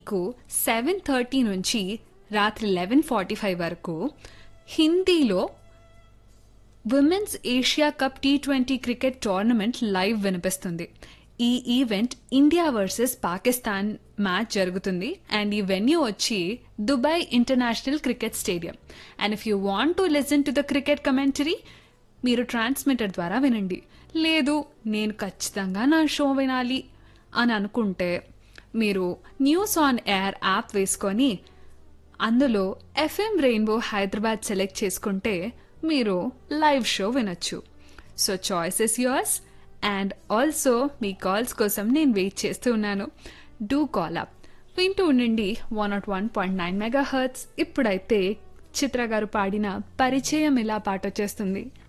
కు seven thirty నుంచి రాత్రి లెవెన్ ఫార్టీ ఫైవ్ వరకు హిందీలో women's Asia cup T twenty cricket tournament live వినిపిస్తుంది ఈ event India versus Pakistan match జరుగుతుంది అండ్ ఈ వెన్యూ వచ్చి Dubai international cricket stadium and if you want to listen to the cricket commentary మీరు transmitter ద్వారా వినండి లేదు నేను ఖచ్చితంగా నా షో వినాలి అని అనుకుంటే మీరు న్యూస్ ఆన్ ఎయిర్ యాప్ వేసుకొని అందులో ఎఫ్ఎం రెయిన్బో హైదరాబాద్ సెలెక్ట్ చేసుకుంటే మీరు లైవ్ షో వినొచ్చు so choice is yours and also మీ కాల్స్ కోసం నేను వెయిట్ చేస్తూ ఉన్నాను డూ కాల్ అప్ వింటూ ఉండండి one not one point nine megahertz ఇప్పుడైతే చిత్ర గారు పాడిన పరిచయం ఇలా పాట వచ్చేస్తుంది